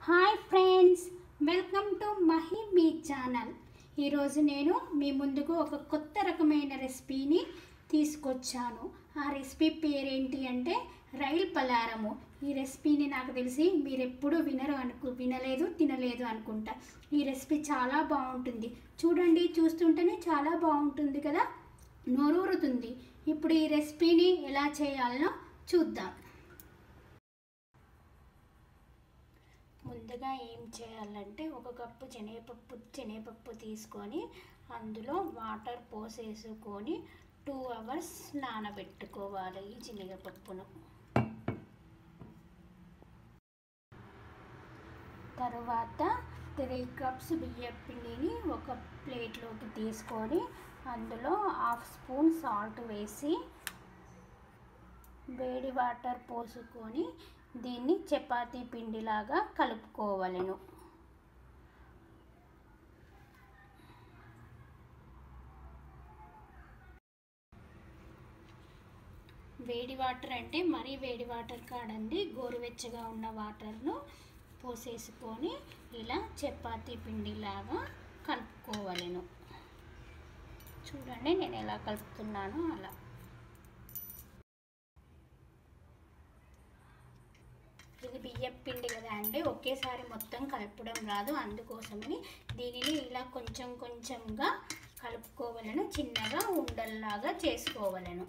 hi friends welcome to Mahi మీ channel ఈరోజు నేను మీ ముందుకు ఒక కొత్త రకమైన రెసిపీని తీసుకొచ్చాను ఆ రెసిపీ పేరేంటి అంటే రైల్ పలారము ఈ రెసిపీని నాకు తెలిసి మీరు ఎప్పుడు వినరు అనుకు వినలేదు తినలేదు అనుకుంటా ఈ రెసిపీ చాలా బాగుంటుంది చూడండి చూస్తుంటేనే చాలా బాగుంటుంది కదా నోరూరుతుంది ఇప్పుడు ఈ రెసిపీని ఎలా చేయాలనో చూద్దాం ముందుగా ఏం చేయాలంటే ఒక కప్పు శనగపప్పు శనగపప్పు తీసుకొని అందులో వాటర్ పోసేసుకొని టూ అవర్స్ నానబెట్టుకోవాలి ఈ శనగపప్పును తర్వాత త్రీ కప్స్ బియ్యం పిండిని ఒక ప్లేట్లోకి తీసుకొని అందులో హాఫ్ స్పూన్ సాల్ట్ వేసి వేడి వాటర్ పోసుకొని దీన్ని చపాతీ పిండిలాగా కలుపుకోవలను వేడి వాటర్ అంటే మరీ వేడి వాటర్ కాడండి గోరువెచ్చగా ఉన్న వాటర్ను పోసేసుకొని ఇలా చపాతీ పిండిలాగా కలుపుకోవలను చూడండి నేను ఎలా కలుపుతున్నానో అలా ఇది బియ్యం పిండి కదా అండి ఒకేసారి మొత్తం కలపడం రాదు అందుకోసమని దీనిని ఇలా కొంచెం కొంచెంగా కలుపుకోవాలను చిన్నగా ఉండల్లాగా చేసుకోవాలను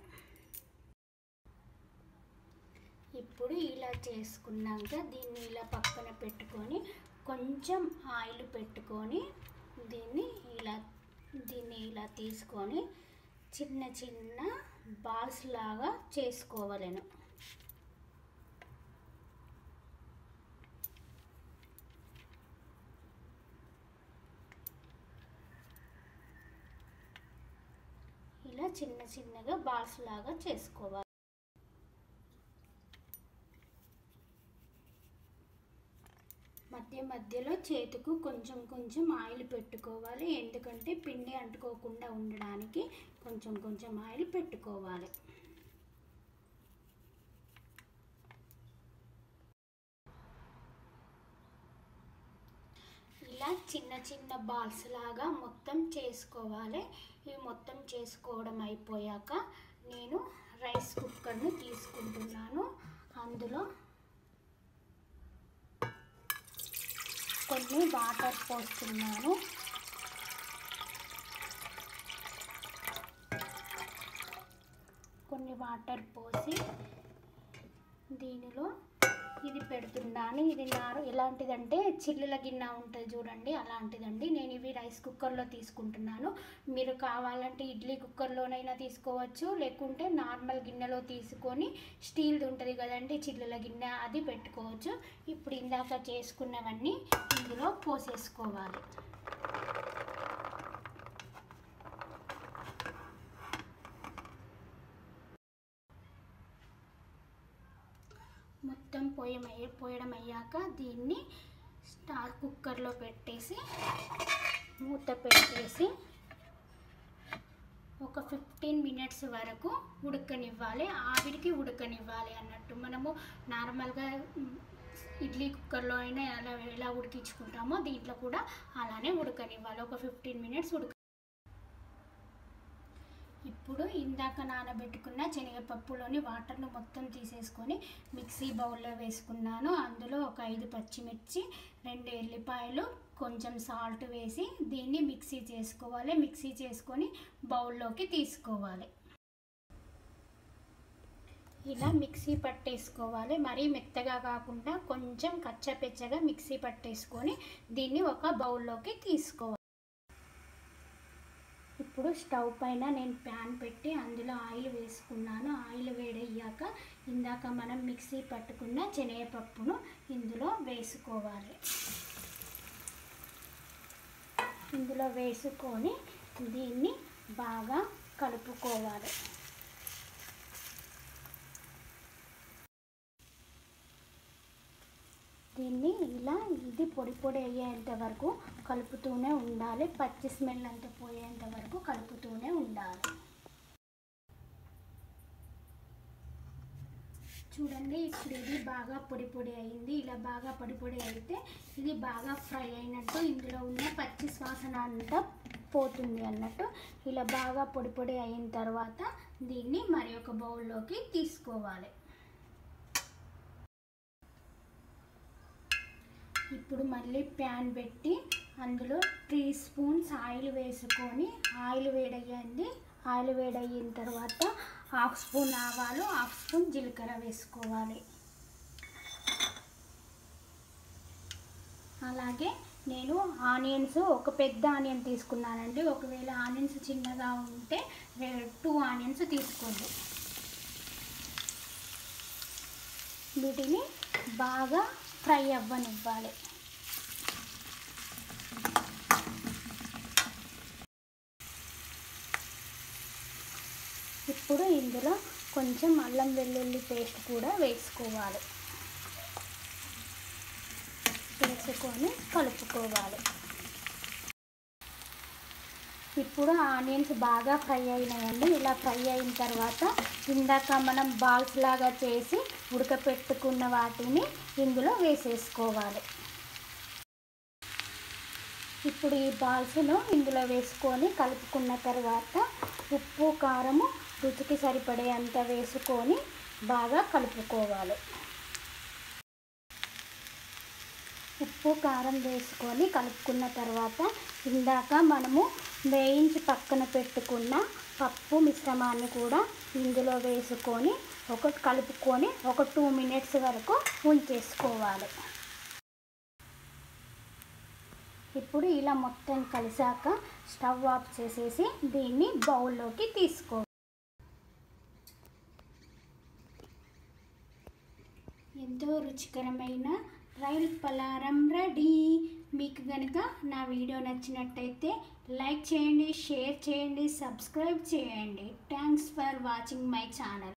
ఇప్పుడు ఇలా చేసుకున్నాక దీన్ని ఇలా పక్కన పెట్టుకొని కొంచెం ఆయిల్ పెట్టుకొని దీన్ని ఇలా దీన్ని ఇలా తీసుకొని చిన్న చిన్న బాల్స్ లాగా చేసుకోవాలను ఇలా చిన్న చిన్నగా బాల్స్ లాగా చేసుకోవాలి మధ్య మధ్యలో చేతుకు కొంచెం కొంచెం ఆయిల్ పెట్టుకోవాలి ఎందుకంటే పిండి అంటుకోకుండా ఉండడానికి కొంచెం కొంచెం ఆయిల్ పెట్టుకోవాలి ఇలా చిన్న చిన్న బాల్స్ లాగా మొత్తం చేసుకోవాలి ఇవి మొత్తం చేసుకోవడం అయిపోయాక నేను రైస్ కుక్కర్ని తీసుకుంటున్నాను అందులో కొన్ని వాటర్ పోస్తున్నాను కొన్ని వాటర్ పోసి దీనిలో ఇది పెడుతున్నాను ఇది నారు ఎలాంటిదంటే చిల్లుల గిన్నె ఉంటుంది చూడండి అలాంటిదండి నేను ఇవి రైస్ కుక్కర్లో తీసుకుంటున్నాను మీరు కావాలంటే ఇడ్లీ కుక్కర్లోనైనా తీసుకోవచ్చు లేకుంటే నార్మల్ గిన్నెలో తీసుకొని స్టీల్ది ఉంటుంది కదండి చిల్లుల గిన్నె అది పెట్టుకోవచ్చు ఇప్పుడు ఇందాక చేసుకున్నవన్నీ ఇందులో పోసేసుకోవాలి మొత్తం పోయమయ్యే పోయడం అయ్యాక దీన్ని స్టార్ కుక్కర్లో పెట్టేసి మూత పెట్టేసి ఒక ఫిఫ్టీన్ మినిట్స్ వరకు ఉడకనివ్వాలి ఆవిరికి ఉడకనివ్వాలి అన్నట్టు మనము నార్మల్గా ఇడ్లీ కుక్కర్లో అయినా ఎలా ఎలా ఉడికించుకుంటామో దీంట్లో కూడా అలానే ఉడకనివ్వాలి ఒక ఫిఫ్టీన్ మినిట్స్ ఉడక ఇప్పుడు ఇందాక నానబెట్టుకున్న శనగపప్పులోని వాటర్ను మొత్తం తీసేసుకొని మిక్సీ బౌల్లో వేసుకున్నాను అందులో ఒక ఐదు పచ్చిమిర్చి రెండు ఎల్లిపాయలు కొంచెం సాల్ట్ వేసి దీన్ని మిక్సీ చేసుకోవాలి మిక్సీ చేసుకొని బౌల్లోకి తీసుకోవాలి ఇలా మిక్సీ పట్టేసుకోవాలి మరీ మెత్తగా కాకుండా కొంచెం కచ్చపెచ్చగా మిక్సీ పట్టేసుకొని దీన్ని ఒక బౌల్లోకి తీసుకోవాలి ఇప్పుడు స్టవ్ పైన నేను ప్యాన్ పెట్టి అందులో ఆయిల్ వేసుకున్నాను ఆయిల్ వేడయ్యాక ఇందాక మనం మిక్సీ పట్టుకున్న శనగపప్పును ఇందులో వేసుకోవాలి ఇందులో వేసుకొని దీన్ని బాగా కలుపుకోవాలి దీన్ని ఇలా ఇది పొడి పొడి అయ్యేంత వరకు కలుపుతూనే ఉండాలి పచ్చి స్మెల్ అంతా పోయేంత వరకు కలుపుతూనే ఉండాలి చూడండి ఇప్పుడు ఇది బాగా పొడి పొడి అయింది ఇలా బాగా పొడి పొడి అయితే ఇది బాగా ఫ్రై అయినట్టు ఇందులో ఉన్న పచ్చి శ్వాసన అంతా పోతుంది అన్నట్టు ఇలా బాగా పొడి పొడి అయిన తర్వాత దీన్ని మరి ఒక బౌల్లోకి తీసుకోవాలి ఇప్పుడు మళ్ళీ ప్యాన్ పెట్టి అందులో త్రీ స్పూన్స్ ఆయిల్ వేసుకొని ఆయిల్ వేడయ్యింది ఆయిల్ వేడయిన తర్వాత హాఫ్ స్పూన్ ఆవాలు హాఫ్ స్పూన్ జీలకర్ర వేసుకోవాలి అలాగే నేను ఆనియన్స్ ఒక పెద్ద ఆనియన్ తీసుకున్నానండి ఒకవేళ ఆనియన్స్ చిన్నగా ఉంటే టూ ఆనియన్స్ తీసుకోండి వీటిని బాగా ఫ్రై అవ్వనివ్వాలి ఇప్పుడు ఇందులో కొంచెం అల్లం వెల్లుల్లి పేస్ట్ కూడా వేసుకోవాలి వేసుకొని కలుపుకోవాలి ఇప్పుడు ఆనియన్స్ బాగా ఫ్రై అయినాయండి ఇలా ఫ్రై అయిన తర్వాత ఇందాక మనం బాల్స్ లాగా చేసి ఉడకపెట్టుకున్న వాటిని ఇందులో వేసేసుకోవాలి ఇప్పుడు ఈ బాల్స్ను ఇందులో వేసుకొని కలుపుకున్న తర్వాత ఉప్పు కారము రుచికి సరిపడేంత వేసుకొని బాగా కలుపుకోవాలి ఉప్పు కారం వేసుకొని కలుపుకున్న తర్వాత ఇందాక మనము వేయించి పక్కన పెట్టుకున్న పప్పు మిశ్రమాన్ని కూడా ఇందులో వేసుకొని ఒక కలుపుకొని ఒక టూ మినిట్స్ వరకు ఉంచేసుకోవాలి ఇప్పుడు ఇలా మొత్తం కలిసాక స్టవ్ ఆఫ్ చేసేసి దీన్ని బౌల్లోకి తీసుకో ఎంతో రుచికరమైన రైల్ పలారం రెడీ మీకు కనుక నా వీడియో నచ్చినట్టయితే లైక్ చేయండి షేర్ చేయండి సబ్స్క్రైబ్ చేయండి thanks for watching my channel